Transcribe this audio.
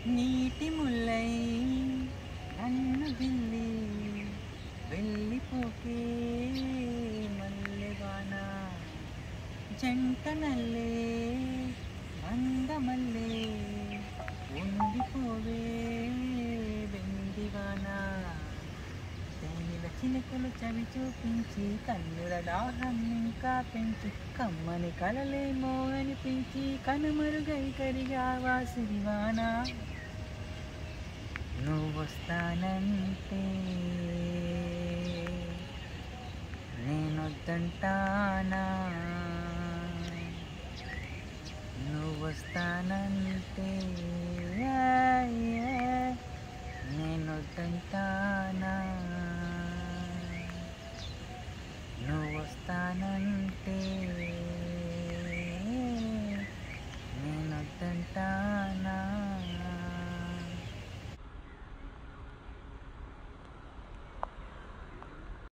నీటి ముల్లై నన్ను గిల్లి వెళ్ళిపోకే మల్లెవాన జంట నల్లే అందమల్లే ఉండిపోవే వెండివాన తేనెల చినుకులు చవి చూపించి కన్నుల దాహం ఇంకా పెంచి కమ్మని కలలేమో అనిపించి కనుమరుగై కరిగావా సిరివానా నువ్వు వస్తానంటే నేనొద్దంటానా నువ్వు వస్తానంటే నేనొద్దంటానా నువ్వు వస్తానంటే నేనొద్దంటానా